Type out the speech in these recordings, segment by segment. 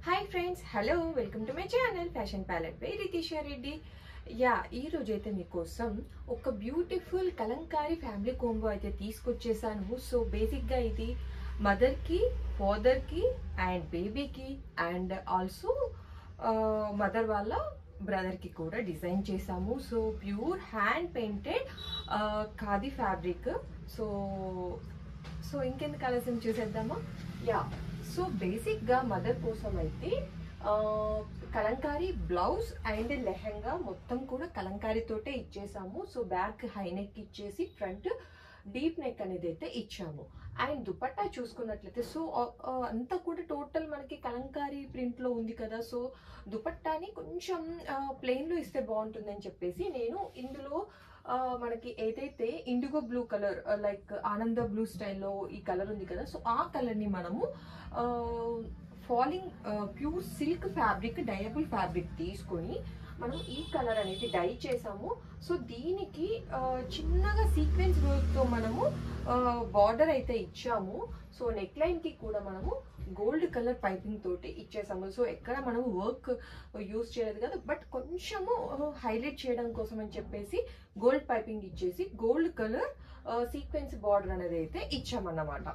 hi friends hello welcome to my channel fashion palette by Ritisha Reddy yeah ఈ రోజు అయితే మీకోసం ఒక బ్యూటిఫుల్ కలంకారీ ఫ్యామిలీ కోంబో అయితే తీసుకొచ్చేసాను సో బేసిక్గా ఇది మదర్కి ఫాదర్కి అండ్ బేబీకి అండ్ ఆల్సో మదర్ వాళ్ళ బ్రదర్కి కూడా డిజైన్ చేసాము so pure hand painted khadi fabric so so ఇంకెందుకు ఆలస్యం చూసేద్దామా యా సో బేసిక్గా మదర్ కోసం అయితే ఆ, కలంకారీ బ్లౌజ్ అండ్ లెహంగా మొత్తం కూడా కలంకారీ తోటే ఇచ్చేసాము సో బ్యాక్ హై నెక్ ఇచ్చేసి ఫ్రంట్ డీప్ నెక్ అనేది అయితే ఇచ్చాము అండ్ దుపట్టా చూసుకున్నట్లయితే సో ఆ, ఆ, అంతా కూడా టోటల్ మనకి కలంకారీ ప్రింట్ లో ఉంది కదా సో దుపట్టాని కొంచెం ప్లెయిన్ లో ఇస్తే బాగుంటుందని చెప్పేసి నేను ఇందులో ఆ, మనకి ఏదైతే indigo blue colour like Ananda blue స్టైల్లో ఈ కలర్ ఉంది కదా సో ఆ కలర్ ని మనము falling pure silk fabric dyeable fabric తీసుకొని మనం ఈ కలర్ అనేది డై చేసాము సో దీనికి ఆ, చిన్నగా సీక్వెన్స్ తో మనము బార్డర్ అయితే ఇచ్చాము సో నెక్ లైన్ కి కూడా మనము గోల్డ్ కలర్ పైపింగ్ తోటి ఇచ్చేసాము సో ఎక్కడ మనం వర్క్ యూస్ చేయలేదు కదా బట్ కొంచెము హైలైట్ చేయడం కోసం అని చెప్పేసి గోల్డ్ పైపింగ్ ఇచ్చేసి గోల్డ్ కలర్ సీక్వెన్స్ బార్డర్ అనేది అయితే ఇచ్చామన్నమాట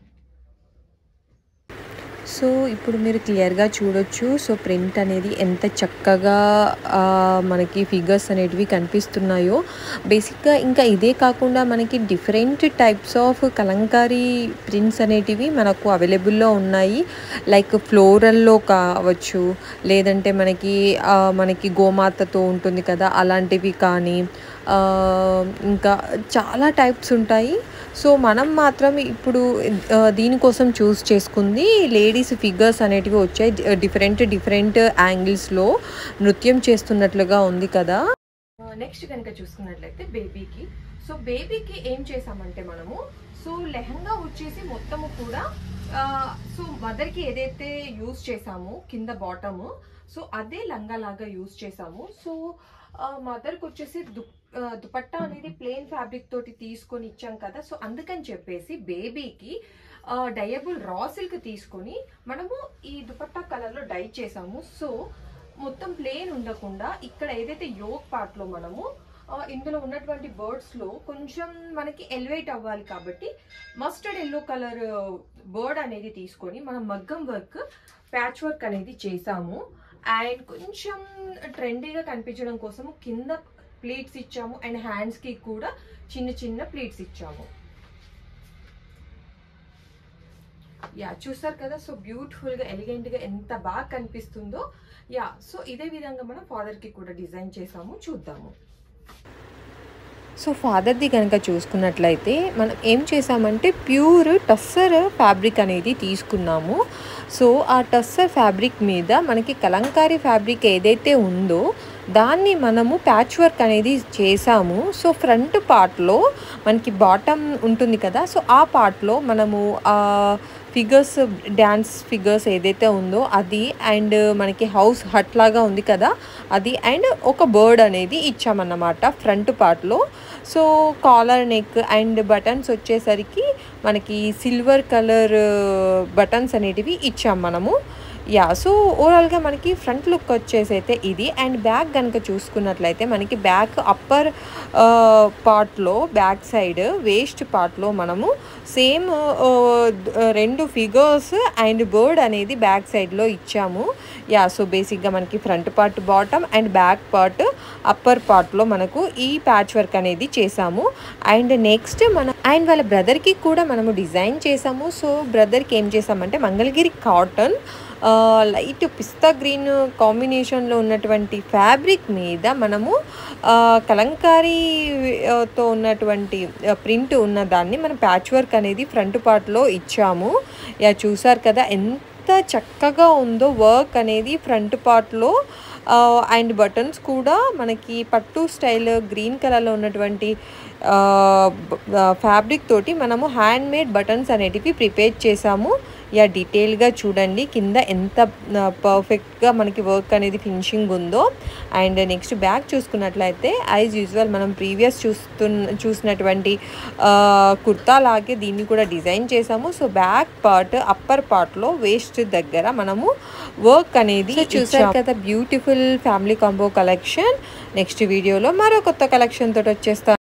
సో ఇప్పుడు మీరు క్లియర్గా చూడొచ్చు సో ప్రింట్ అనేది ఎంత చక్కగా ఆ, మనకి ఫిగర్స్ అనేటివి కనిపిస్తున్నాయో బేసిక్గా ఇంకా ఇదే కాకుండా మనకి different types of Kalamkari prints అనేటివి మనకు అవైలబుల్లో ఉన్నాయి లైక్ ఫ్లోరల్లో కావచ్చు లేదంటే మనకి ఆ, మనకి గోమాతతో ఉంటుంది కదా అలాంటివి కానీ ఆ, ఇంకా చాలా టైప్స్ ఉంటాయి సో మనం మాత్రం ఇప్పుడు ఆ, దీనికోసం చూస్ చేసుకుంది లేడీస్ ఫిగర్స్ అనేటివి వచ్చాయి డిఫరెంట్ డిఫరెంట్ యాంగిల్స్లో నృత్యం చేస్తున్నట్లుగా ఉంది కదా నెక్స్ట్ కనుక చూసుకున్నట్లయితే బేబీకి సో బేబీకి ఏం చేసామంటే మనము సో లెహంగా వచ్చేసి మొత్తము కూడా ఆ, సో మదర్ కి ఏదైతే యూజ్ చేసామో కింద బాటమ్ సో అదే లంగా లాగా యూజ్ చేసాము సో మదర్ కి వచ్చేసి దు ఆ, దుపట్టా అనేది ప్లెయిన్ ఫ్యాబ్రిక్ తోటి తీసుకొని ఇచ్చాం కదా సో అందుకని చెప్పేసి బేబీకి డయబుల్ రా సిల్క్ తీసుకొని మనము ఈ దుపట్టా కలర్ లో డై చేసాము సో మొత్తం ప్లేన్ ఉండకుండా ఇక్కడ ఏదైతే యోగ్ పార్ట్ లో మనము ఆ, ఇందులో ఉన్నటువంటి బర్డ్స్ లో కొంచెం మనకి ఎలివేట్ అవ్వాలి కాబట్టి మస్టర్డ్ ఎల్లో కలర్ బర్డ్ అనేది తీసుకొని మనం మగ్గం వర్క్ ప్యాచ్ వర్క్ అనేది చేసాము అండ్ కొంచెం ట్రెండీగా కనిపించడం కోసం కింద ప్లీట్స్ ఇచ్చాము అండ్ హ్యాండ్స్ కి కూడా చిన్న చిన్న ప్లీట్స్ ఇచ్చాము యా చూసారు కదా సో బ్యూటిఫుల్ గా ఎలిగెంట్ గా ఎంత బాగా కనిపిస్తుందో యా సో ఇదే విధంగా మనం ఫాదర్ కి కూడా డిజైన్ చేసాము చూద్దాము సో ఫాదర్ది కనుక చూసుకున్నట్లయితే మనం ఏం చేసామంటే ప్యూర్ టస్సర్ ఫ్యాబ్రిక్ అనేది తీసుకున్నాము సో ఆ టస్సర్ ఫ్యాబ్రిక్ మీద మనకి కలంకారీ ఫ్యాబ్రిక్ ఏదైతే ఉందో దాన్ని మనము ప్యాచ్ వర్క్ అనేది చేసాము సో ఫ్రంట్ పార్ట్లో మనకి బాటమ్ ఉంటుంది కదా సో ఆ పార్ట్లో మనము ఆ ఫిగర్స్ డ్యాన్స్ ఫిగర్స్ ఏదైతే ఉందో అది అండ్ మనకి హౌస్ హట్ లాగా ఉంది కదా అది అండ్ ఒక బర్డ్ అనేది ఇచ్చామన్నమాట ఫ్రంట్ పార్ట్లో so collar neck and buttons వచ్చేసరికి మనకి సిల్వర్ కలర్ బటన్స్ అనేటివి ఇచ్చాం మనము యా సో ఓవరాల్గా మనకి ఫ్రంట్ లుక్ వచ్చేసి అయితే ఇది అండ్ బ్యాక్ కనుక చూసుకున్నట్లయితే మనకి బ్యాక్ అప్పర్ పార్ట్లో బ్యాక్ సైడ్ వేస్ట్ పార్ట్లో మనము సేమ్ రెండు ఫిగర్స్ అండ్ బర్డ్ అనేది బ్యాక్ సైడ్లో ఇచ్చాము యా సో బేసిక్గా మనకి front part bottom and back part upper పార్ట్లో మనకు ఈ ప్యాచ్ వర్క్ అనేది చేసాము అండ్ నెక్స్ట్ మన అండ్ వాళ్ళ బ్రదర్కి కూడా మనము డిజైన్ చేసాము సో బ్రదర్కి ఏం చేసామంటే Mangalagiri cotton light pista green కాంబినేషన్లో ఉన్నటువంటి ఫ్యాబ్రిక్ మీద మనము ఆ, కలంకారీతో ఉన్నటువంటి ప్రింట్ ఉన్న దాన్ని మనం ప్యాచ్ వర్క్ అనేది ఫ్రంట్ పార్ట్లో ఇచ్చాము యా చూసారు కదా ఎంత చక్కగా ఉందో వర్క్ అనేది ఫ్రంట్ పార్ట్లో అండ్ బటన్స్ కూడా మనకి పట్టు స్టైల్ గ్రీన్ కలర్లో ఉన్నటువంటి ఫ్యాబ్రిక్ తోటి మనము హ్యాండ్ మేడ్ బటన్స్ అనేటివి ప్రిపేర్ చేసాము యా డీటెయిల్గా చూడండి కింద ఎంత పర్ఫెక్ట్గా మనకి వర్క్ అనేది ఫినిషింగ్ ఉందో అండ్ నెక్స్ట్ బ్యాక్ చూసుకున్నట్లయితే యాజ్ యూజువల్ మనం ప్రీవియస్ చూస్తున్న చూసినటువంటి ఆ, కుర్తా లాగే దీన్ని కూడా డిజైన్ చేసాము సో బ్యాక్ పార్ట్ అప్పర్ పార్ట్లో వేస్ట్ దగ్గర మనము వర్క్ అనేది చూసారు కదా beautiful family combo collection next వీడియోలో మరో కొత్త కలెక్షన్ తోటి వచ్చేస్తాను